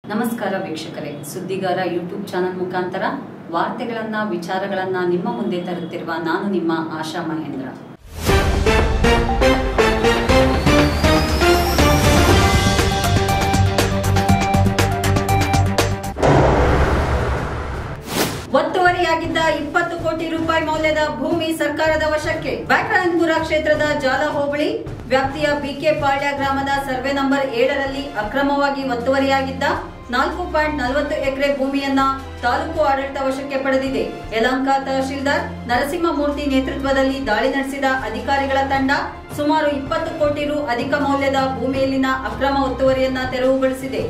ನಮಸ್ಕಾರ ವೀಕ್ಷಕರೇ ಸುದ್ದಿಗಾರ YouTube channel ಮುಖಾಂತರ ವಾರ್ತೆಗಳನ್ನ ವಿಚಾರಗಳನ್ನ ನಿಮ್ಮ ಮುಂದೆ ತರುತ್ತಿರುವ ನಾನು ನಿಮ್ಮ ಆಶಾ ಮಹೇಂದ್ರ ಒತ್ತುವರಿಯಾಗಿದ್ದ ಇಪ್ಪತ್ತು ಕೋಟಿ ರೂಪಾಯಿ ಮೌಲ್ಯದ ಭೂಮಿ ಸರ್ಕಾರದ ವಶಕ್ಕೆ ಬ್ಯಾಟರಾಯನಪುರ ಕ್ಷೇತ್ರದ ಜಾಲ ಹೋಬಳಿ ವ್ಯಾಪ್ತಿಯ ಬಿಕೆ ಪಾಳ್ಯ ಗ್ರಾಮದ ಸರ್ವೆ ನಂಬರ್ ಏಳರಲ್ಲಿ ಅಕ್ರಮವಾಗಿ ಒತ್ತುವರಿಯಾಗಿದ್ದ ನಾಲ್ಕು ಪಾಯಿಂಟ್ ನಲವತ್ತು ಎಕರೆ ಭೂಮಿಯನ್ನ ತಾಲೂಕು ಆಡಳಿತ ವಶಕ್ಕೆ ಪಡೆದಿದೆ ಯಲಹಂಕ ತಹಶೀಲ್ದಾರ್ ನರಸಿಂಹಮೂರ್ತಿ ನೇತೃತ್ವದಲ್ಲಿ ದಾಳಿ ನಡೆಸಿದ ಅಧಿಕಾರಿಗಳ ತಂಡ ಸುಮಾರು ಇಪ್ಪತ್ತು ಕೋಟಿ ರು ಅಧಿಕ ಮೌಲ್ಯದ ಭೂಮಿಯಲ್ಲಿನ ಅಕ್ರಮ ಒತ್ತುವರಿಯನ್ನ ತೆರವುಗೊಳಿಸಿದೆ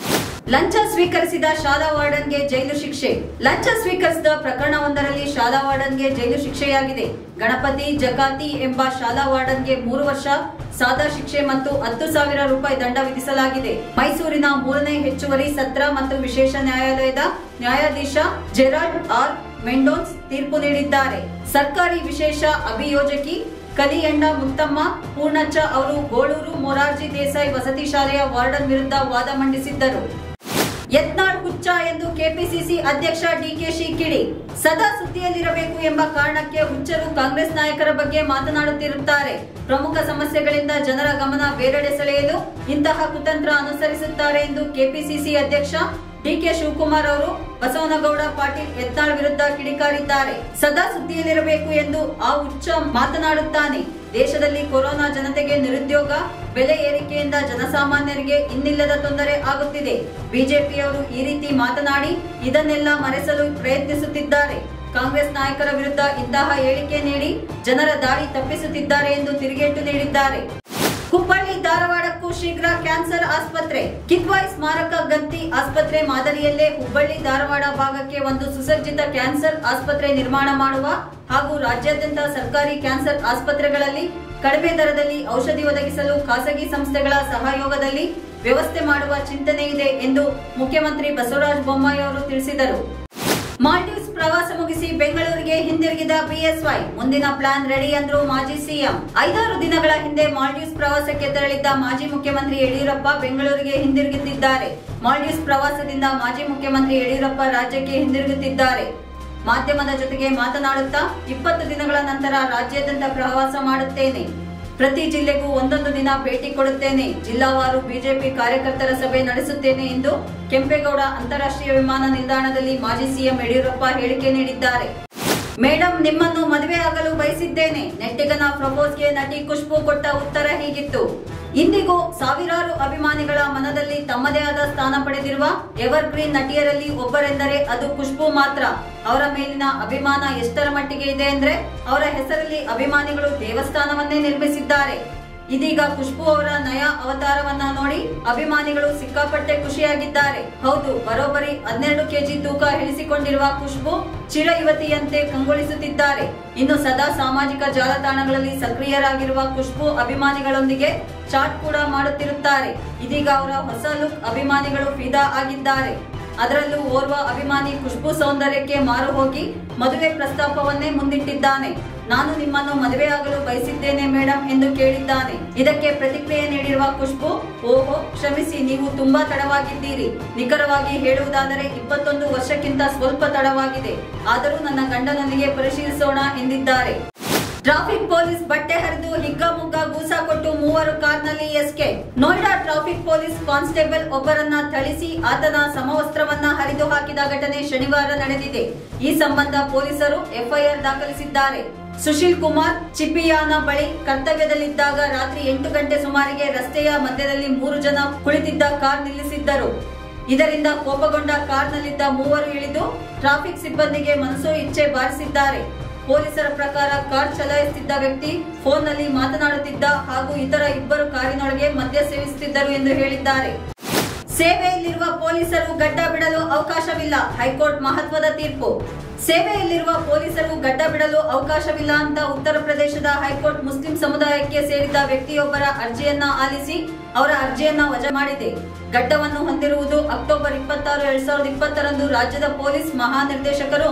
ಲಂಚ ಸ್ವೀಕರಿಸಿದ ಶಾಲಾ ವಾರ್ಡನ್ಗೆ ಜೈಲು ಶಿಕ್ಷೆ ಲಂಚ ಸ್ವೀಕರಿಸಿದ ಪ್ರಕರಣವೊಂದರಲ್ಲಿ ಶಾಲಾ ವಾರ್ಡನ್ಗೆ ಜೈಲು ಶಿಕ್ಷೆಯಾಗಿದೆ ಗಣಪತಿ ಜಕಾತಿ ಎಂಬ ಶಾಲಾ ವಾರ್ಡನ್ಗೆ ಮೂರು ವರ್ಷ ಸಾದಾ ಶಿಕ್ಷೆ ಮತ್ತು ಹತ್ತು ಸಾವಿರ ರೂಪಾಯಿ ದಂಡ ವಿಧಿಸಲಾಗಿದೆ ಮೈಸೂರಿನ ಮೂರನೇ ಹೆಚ್ಚುವರಿ ಸತ್ರ ಮತ್ತು ವಿಶೇಷ ನ್ಯಾಯಾಲಯದ ನ್ಯಾಯಾಧೀಶ ಜೆರಾಲ್ಡ್ ಆರ್ ಮೆಂಡೋನ್ಸ್ ತೀರ್ಪು ನೀಡಿದ್ದಾರೆ ಸರ್ಕಾರಿ ವಿಶೇಷ ಅಭಿಯೋಜಕಿ ಕಲಿಯಣ್ಣ ಮುತ್ತಮ್ಮ ಪೂರ್ಣಚ್ಚ ಅವರು ಗೋಳೂರು ಮೊರಾರ್ಜಿ ದೇಸಾಯಿ ವಸತಿ ಶಾಲೆಯ ವಾರ್ಡನ್ ವಿರುದ್ಧ ವಾದ ಮಂಡಿಸಿದ್ದರು ಯತ್ನಾಳ್ ಹುಚ್ಚ ಎಂದು ಕೆಪಿಸಿಸಿ ಅಧ್ಯಕ್ಷ ಡಿಕೆಶಿ ಕಿಡಿ ಸದಾ ಸುದ್ದಿಯಲ್ಲಿರಬೇಕು ಎಂಬ ಕಾರಣಕ್ಕೆ ಹುಚ್ಚರು ಕಾಂಗ್ರೆಸ್ ನಾಯಕರ ಬಗ್ಗೆ ಮಾತನಾಡುತ್ತಿರುತ್ತಾರೆ ಪ್ರಮುಖ ಸಮಸ್ಯೆಗಳಿಂದ ಜನರ ಗಮನ ಬೇರೆಡೆ ಸೆಳೆಯಲು ಇಂತಹ ಕುತಂತ್ರ ಅನುಸರಿಸುತ್ತಾರೆ ಎಂದು ಕೆಪಿಸಿಸಿ ಅಧ್ಯಕ್ಷ ಡಿಕೆ ಶಿವಕುಮಾರ್ ಅವರು ಬಸವನಗೌಡ ಪಾಟೀಲ್ ಯತ್ನಾಳ್ ವಿರುದ್ಧ ಕಿಡಿಕಾರಿದ್ದಾರೆ ಸದಾ ಸುದ್ದಿಯಲ್ಲಿರಬೇಕು ಎಂದು ಆ ಹುಚ್ಚ ಮಾತನಾಡುತ್ತಾನೆ ದೇಶದಲ್ಲಿ ಕೊರೋನಾ ಜನತೆಗೆ ನಿರುದ್ಯೋಗ ಬೆಲೆ ಏರಿಕೆಯಿಂದ ಜನಸಾಮಾನ್ಯರಿಗೆ ಇನ್ನಿಲ್ಲದ ತೊಂದರೆ ಆಗುತ್ತಿದೆ ಬಿಜೆಪಿಯವರು ಈ ರೀತಿ ಮಾತನಾಡಿ ಇದನ್ನೆಲ್ಲ ಮರೆಸಲು ಪ್ರಯತ್ನಿಸುತ್ತಿದ್ದಾರೆ ಕಾಂಗ್ರೆಸ್ ನಾಯಕರ ವಿರುದ್ಧ ಇಂತಹ ಹೇಳಿಕೆ ನೀಡಿ ಜನರ ದಾರಿ ತಪ್ಪಿಸುತ್ತಿದ್ದಾರೆ ಎಂದು ತಿರುಗೇಟು ನೀಡಿದ್ದಾರೆ ಹುಬ್ಬಳ್ಳಿ ಧಾರವಾಡಕ್ಕೂ ಶೀಘ್ರ ಕ್ಯಾನ್ಸರ್ ಆಸ್ಪತ್ರೆ ಕಿದ್ವಾಯ್ ಸ್ಮಾರಕ ಗಂತಿ ಆಸ್ಪತ್ರೆ ಮಾದರಿಯಲ್ಲೇ ಹುಬ್ಬಳ್ಳಿ ಧಾರವಾಡ ಭಾಗಕ್ಕೆ ಒಂದು ಸುಸಜ್ಜಿತ ಕ್ಯಾನ್ಸರ್ ಆಸ್ಪತ್ರೆ ನಿರ್ಮಾಣ ಮಾಡುವ ಹಾಗೂ ರಾಜ್ಯಾದ್ಯಂತ ಸರ್ಕಾರಿ ಕ್ಯಾನ್ಸರ್ ಆಸ್ಪತ್ರೆಗಳಲ್ಲಿ ಕಡಿಮೆ ದರದಲ್ಲಿ ಔಷಧಿ ಒದಗಿಸಲು ಖಾಸಗಿ ಸಂಸ್ಥೆಗಳ ಸಹಯೋಗದಲ್ಲಿ ವ್ಯವಸ್ಥೆ ಮಾಡುವ ಚಿಂತನೆ ಇದೆ ಎಂದು ಮುಖ್ಯಮಂತ್ರಿ ಬಸವರಾಜ ಬೊಮ್ಮಾಯಿ ಅವರು ತಿಳಿಸಿದರು ಮಾಲ್ಡೀವ್ಸ್ ಪ್ರವಾಸ ಮುಗಿಸಿ ಬೆಂಗಳೂರಿಗೆ ಹಿಂದಿರುಗಿದ ಬಿಎಸ್ವೈ ಮುಂದಿನ ಪ್ಲಾನ್ ರೆಡಿ ಅಂದ್ರು ಮಾಜಿ ಸಿಎಂ ಐದಾರು ದಿನಗಳ ಹಿಂದೆ ಮಾಲ್ಡೀವ್ಸ್ ಪ್ರವಾಸಕ್ಕೆ ತೆರಳಿದ್ದ ಮಾಜಿ ಮುಖ್ಯಮಂತ್ರಿ ಯಡಿಯೂರಪ್ಪ ಬೆಂಗಳೂರಿಗೆ ಹಿಂದಿರುಗುತ್ತಿದ್ದಾರೆ ಮಾಲ್ಡೀವ್ಸ್ ಪ್ರವಾಸದಿಂದ ಮಾಜಿ ಮುಖ್ಯಮಂತ್ರಿ ಯಡಿಯೂರಪ್ಪ ರಾಜ್ಯಕ್ಕೆ ಹಿಂದಿರುಗುತ್ತಿದ್ದಾರೆ ಮಾಧ್ಯಮದ ಜೊತೆಗೆ ಮಾತನಾಡುತ್ತಾ ಇಪ್ಪತ್ತು ದಿನಗಳ ನಂತರ ರಾಜ್ಯಾದ್ಯಂತ ಪ್ರವಾಸ ಮಾಡುತ್ತೇನೆ ಪ್ರತಿ ಜಿಲ್ಲೆಗೂ ಒಂದೊಂದು ದಿನ ಭೇಟಿ ಕೊಡುತ್ತೇನೆ ಜಿಲ್ಲಾವಾರು ಬಿಜೆಪಿ ಕಾರ್ಯಕರ್ತರ ಸಭೆ ನಡೆಸುತ್ತೇನೆ ಎಂದು ಕೆಂಪೇಗೌಡ ಅಂತಾರಾಷ್ಟ್ರೀಯ ವಿಮಾನ ನಿಲ್ದಾಣದಲ್ಲಿ ಮಾಜಿ ಸಿಎಂ ಯಡಿಯೂರಪ್ಪ ಹೇಳಿಕೆ ನೀಡಿದ್ದಾರೆ ಮೇಡಮ್ ನಿಮ್ಮನ್ನು ಮದುವೆ ಆಗಲು ಬಯಸಿದ್ದೇನೆ ನೆಟ್ಟಿಗನ ಪ್ರಪೋಸ್ಗೆ ನಟಿ ಖುಷ್ಬು ಕೊಟ್ಟ ಉತ್ತರ ಹೀಗಿತ್ತು ಇಂದಿಗೂ ಸಾವಿರಾರು ಅಭಿಮಾನಿಗಳ ಮನದಲ್ಲಿ ತಮ್ಮದೇ ಆದ ಸ್ಥಾನ ಪಡೆದಿರುವ ಎವರ್ ಗ್ರೀನ್ ನಟಿಯರಲ್ಲಿ ಒಬ್ಬರೆಂದರೆ ಅದು ಖುಷ್ಬು ಮಾತ್ರ ಅವರ ಮೇಲಿನ ಅಭಿಮಾನ ಎಷ್ಟರ ಮಟ್ಟಿಗೆ ಇದೆ ಅಂದ್ರೆ ಅವರ ಹೆಸರಲ್ಲಿ ಅಭಿಮಾನಿಗಳು ದೇವಸ್ಥಾನವನ್ನೇ ನಿರ್ಮಿಸಿದ್ದಾರೆ ಇದೀಗ ಖುಷ್ಬು ಅವರ ನಯ ಅವತಾರವನ್ನ ನೋಡಿ ಅಭಿಮಾನಿಗಳು ಸಿಕ್ಕಾಪಟ್ಟೆ ಖುಷಿಯಾಗಿದ್ದಾರೆ ಹೌದು ಬರೋಬ್ಬರಿ ಹನ್ನೆರಡು ಕೆಜಿ ತೂಕ ಇಳಿಸಿಕೊಂಡಿರುವ ಖುಷ್ಬು ಚಿರ ಯುವತಿಯಂತೆ ಕಂಗೊಳಿಸುತ್ತಿದ್ದಾರೆ ಇನ್ನು ಸದಾ ಸಾಮಾಜಿಕ ಜಾಲತಾಣಗಳಲ್ಲಿ ಸಕ್ರಿಯರಾಗಿರುವ ಖುಷ್ಬು ಅಭಿಮಾನಿಗಳೊಂದಿಗೆ ಚಾಟ್ ಕೂಡ ಮಾಡುತ್ತಿರುತ್ತಾರೆ ಇದೀಗ ಅವರ ಹೊಸ ಲುಕ್ ಅಭಿಮಾನಿಗಳು ಫಿದಾ ಆಗಿದ್ದಾರೆ ಅದರಲ್ಲೂ ಓರ್ವ ಅಭಿಮಾನಿ ಖುಷ್ಬು ಸೌಂದರ್ಯಕ್ಕೆ ಮಾರು ಹೋಗಿ ಮದುವೆ ಪ್ರಸ್ತಾಪವನ್ನೇ ಮುಂದಿಟ್ಟಿದ್ದಾನೆ ನಾನು ನಿಮ್ಮನ್ನು ಮದುವೆಯಾಗಲು ಬಯಸಿದ್ದೇನೆ ಮೇಡಮ್ ಎಂದು ಕೇಳಿದ್ದಾನೆ ಇದಕ್ಕೆ ಪ್ರತಿಕ್ರಿಯೆ ನೀಡಿರುವ ಖುಷ್ಬು ಓಹೋ ಕ್ಷಮಿಸಿ ನೀವು ತುಂಬಾ ತಡವಾಗಿದ್ದೀರಿ ನಿಖರವಾಗಿ ಹೇಳುವುದಾದರೆ ಇಪ್ಪತ್ತೊಂದು ವರ್ಷಕ್ಕಿಂತ ಸ್ವಲ್ಪ ತಡವಾಗಿದೆ ಆದರೂ ನನ್ನ ಗಂಡನೊಂದಿಗೆ ಪರಿಶೀಲಿಸೋಣ ಎಂದಿದ್ದಾರೆ ಟ್ರಾಫಿಕ್ ಪೊಲೀಸ್ ಬಟ್ಟೆ ಹರಿದು ಹಿಗ್ಗಾಮುಗ್ಗಾ ಗೂಸ ಕೊಟ್ಟು ಮೂವರು ಕಾರ್ನಲ್ಲಿ ಎಸ್ಕೆ ನೋಯ್ಡಾ ಟ್ರಾಫಿಕ್ ಪೊಲೀಸ್ ಕಾನ್ಸ್ಟೇಬಲ್ ಒಬ್ಬರನ್ನ ಥಳಿಸಿ ಆತನ ಸಮವಸ್ತ್ರವನ್ನ ಹರಿದು ಹಾಕಿದ ಘಟನೆ ಶನಿವಾರ ನಡೆದಿದೆ ಈ ಸಂಬಂಧ ಪೊಲೀಸರು ಎಫ್ಐಆರ್ ದಾಖಲಿಸಿದ್ದಾರೆ ಸುಶೀಲ್ ಕುಮಾರ್ ಚಿಪಿಯಾನ ಬಳಿ ಕರ್ತವ್ಯದಲ್ಲಿದ್ದಾಗ ರಾತ್ರಿ ಎಂಟು ಗಂಟೆ ಸುಮಾರಿಗೆ ರಸ್ತೆಯ ಮಧ್ಯದಲ್ಲಿ ಮೂರು ಜನ ಕುಳಿತಿದ್ದ ಕಾರ್ ನಿಲ್ಲಿಸಿದ್ದರು ಇದರಿಂದ ಕೋಪಗೊಂಡ ಕಾರ್ನಲ್ಲಿದ್ದ ಮೂವರು ಇಳಿದು ಟ್ರಾಫಿಕ್ ಸಿಬ್ಬಂದಿಗೆ ಮನಸೋ ಇಚ್ಛೆ ಬಾರಿಸಿದ್ದಾರೆ ಪೊಲೀಸರ ಪ್ರಕಾರ ಕಾರ್ ಚಲಾಯಿಸುತ್ತಿದ್ದ ವ್ಯಕ್ತಿ ಫೋನ್ನಲ್ಲಿ ಮಾತನಾಡುತ್ತಿದ್ದ ಹಾಗೂ ಇತರ ಇಬ್ಬರು ಕಾರಿನೊಳಗೆ ಮದ್ಯ ಸೇವಿಸುತ್ತಿದ್ದರು ಎಂದು ಹೇಳಿದ್ದಾರೆ ಸೇವೆಯಲ್ಲಿರುವ ಪೊಲೀಸರು ಗಡ್ಡ ಬಿಡಲು ಅವಕಾಶವಿಲ್ಲ ಹೈಕೋರ್ಟ್ ಮಹತ್ವದ ತೀರ್ಪು ಸೇವೆಯಲ್ಲಿರುವ ಪೊಲೀಸರು ಗಡ್ಡ ಬಿಡಲು ಅವಕಾಶವಿಲ್ಲ ಅಂತ ಉತ್ತರ ಪ್ರದೇಶದ ಹೈಕೋರ್ಟ್ ಮುಸ್ಲಿಂ ಸಮುದಾಯಕ್ಕೆ ಸೇರಿದ ವ್ಯಕ್ತಿಯೊಬ್ಬರ ಅರ್ಜಿಯನ್ನ ಆಲಿಸಿ ಅವರ ಅರ್ಜಿಯನ್ನ ವಜಾ ಮಾಡಿದೆ ಗಡ್ಡವನ್ನು ಹೊಂದಿರುವುದು ಅಕ್ಟೋಬರ್ ಇಪ್ಪತ್ತಾರು ಎರಡ್ ಸಾವಿರದ ಇಪ್ಪತ್ತರಂದು ರಾಜ್ಯದ ಪೊಲೀಸ್ ಮಹಾನಿರ್ದೇಶಕರು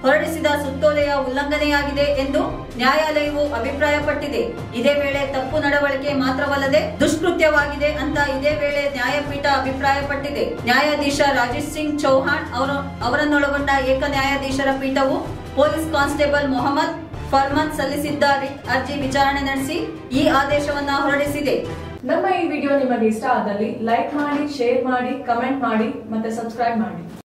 ಹೊರಡಿಸಿದ ಸುತ್ತೋಲೆಯ ಉಲ್ಲಂಘನೆಯಾಗಿದೆ ಎಂದು ನ್ಯಾಯಾಲಯವು ಅಭಿಪ್ರಾಯಪಟ್ಟಿದೆ ಇದೇ ವೇಳೆ ತಪ್ಪು ನಡವಳಿಕೆ ಮಾತ್ರವಲ್ಲದೆ ದುಷ್ಕೃತ್ಯವಾಗಿದೆ ಅಂತ ಇದೇ ವೇಳೆ ನ್ಯಾಯಪೀಠ ಅಭಿಪ್ರಾಯಪಟ್ಟಿದೆ ನ್ಯಾಯಾಧೀಶ ರಾಜೇಶ್ ಸಿಂಗ್ ಚೌಹಾಣ್ ಅವರು ಅವರನ್ನೊಳಗೊಂಡ ಏಕ ನ್ಯಾಯಾಧೀಶರ ಪೀಠವು ಪೊಲೀಸ್ ಕಾನ್ಸ್ಟೇಬಲ್ ಮೊಹಮ್ಮದ್ ಫರ್ಮನ್ ಸಲ್ಲಿಸಿದ್ದ ರಿಟ್ ಅರ್ಜಿ ವಿಚಾರಣೆ ನಡೆಸಿ ಈ ಆದೇಶವನ್ನ ಹೊರಡಿಸಿದೆ ನಮ್ಮ ಈ ವಿಡಿಯೋ ನಿಮಗೆ ಇಷ್ಟ ಆದಲ್ಲಿ ಲೈಕ್ ಮಾಡಿ ಶೇರ್ ಮಾಡಿ ಕಮೆಂಟ್ ಮಾಡಿ ಮತ್ತೆ ಸಬ್ಸ್ಕ್ರೈಬ್ ಮಾಡಿ